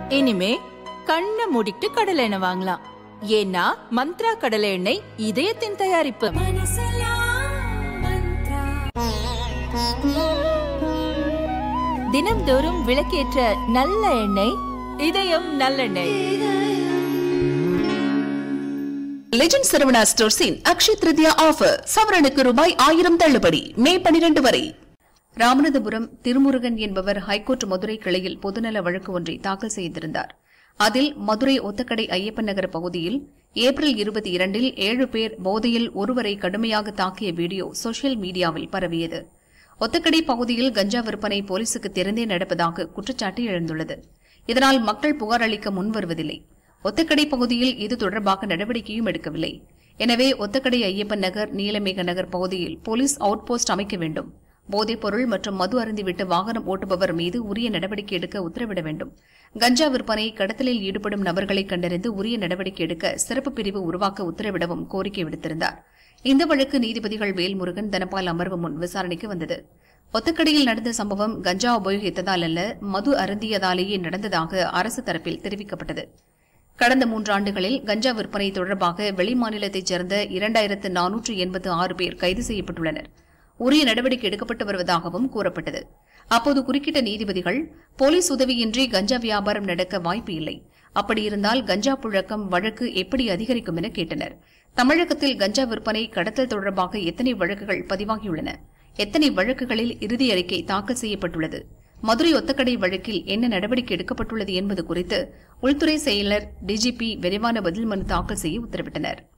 இனிமே கண்ணை மூடிட்டு கடலை எண்ணெய் வாங்கலாம் ஏன்னா மந்த்ரா கடலை எண்ணெய் இதயத்தின் தயாரிப்பு தினம்தோறும் விளக்கேற்ற நல்ல எண்ணெய் இதயம் நல்லெண்ணெய் லெஜண்ட் சரவணா ஸ்டோர்ஸின் அக்ஷய் திருதியா ஆஃபர் சவரனுக்கு ரூபாய் ஆயிரம் தள்ளுபடி மே பனிரெண்டு வரை ராமநாதபுரம் திருமுருகன் என்பவர் ஹைகோர்ட் மதுரை கிளையில் பொதுநல வழக்கு ஒன்றை தாக்கல் செய்திருந்தார் அதில் மதுரை ஒத்தக்கடை ஐயப்பன் நகர் பகுதியில் ஏப்ரல் இருபத்தி இரண்டில் ஏழு பேர் போதையில் ஒருவரை கடுமையாக தாக்கிய வீடியோ சோசியல் மீடியாவில் பரவியது ஒத்தக்கடை பகுதியில் கஞ்சா விற்பனை போலீசுக்கு தெரிந்தே நடப்பதாக குற்றச்சாட்டு எழுந்துள்ளது இதனால் மக்கள் புகார் அளிக்க முன்வருவதில்லை ஒத்தக்கடை பகுதியில் இது தொடர்பாக நடவடிக்கையும் எடுக்கவில்லை எனவே ஒத்தக்கடை ஐயப்பன் நகர் நீலமேக நகர் பகுதியில் போலீஸ் அவுட் போஸ்ட் அமைக்க வேண்டும் போதைப் பொருள் மற்றும் மது அருந்திவிட்டு வாகனம் ஓட்டுபவர் மீது உரிய நடவடிக்கை எடுக்க உத்தரவிட வேண்டும் கஞ்சா விற்பனை கடத்தலில் ஈடுபடும் நபர்களை கண்டறிந்து உரிய நடவடிக்கை எடுக்க சிறப்பு பிரிவு உருவாக்க உத்தரவிடவும் கோரிக்கை விடுத்திருந்தார் இந்த வழக்கு நீதிபதிகள் வேல்முருகன் தனபால் அமர்வு முன் விசாரணைக்கு வந்தது ஒத்தக்கடையில் நடந்த சம்பவம் கஞ்சா உபயோகித்ததால் அல்ல மது அருந்தியதாலேயே நடந்ததாக அரசு தரப்பில் தெரிவிக்கப்பட்டது கடந்த மூன்றாண்டுகளில் கஞ்சா விற்பனை தொடர்பாக வெளிமாநிலத்தைச் சேர்ந்த இரண்டாயிரத்து நானூற்று எண்பத்து ஆறு பேர் கைது செய்யப்பட்டுள்ளனர் உரிய நடவடிக்கை எடுக்கப்பட்டு வருவதாகவும் கூறப்பட்டது அப்போது குறுக்கிட்ட நீதிபதிகள் போலீஸ் உதவியின்றி கஞ்சா வியாபாரம் நடக்க வாய்ப்பு இல்லை அப்படியிருந்தால் கஞ்சா புழக்கம் வழக்கு எப்படி அதிகரிக்கும் என கேட்டனர் தமிழகத்தில் கஞ்சா விற்பனை கடத்தல் தொடர்பாக எத்தனை வழக்குகள் பதிவாகியுள்ளன எத்தனை வழக்குகளில் இறுதி அறிக்கை தாக்கல் செய்யப்பட்டுள்ளது மதுரை ஒத்தக்கடை வழக்கில் என்ன நடவடிக்கை எடுக்கப்பட்டுள்ளது என்பது குறித்து உள்துறை செயலர் டிஜிபி விரைவான பதில் மனு தாக்கல் செய்ய உத்தரவிட்டனர்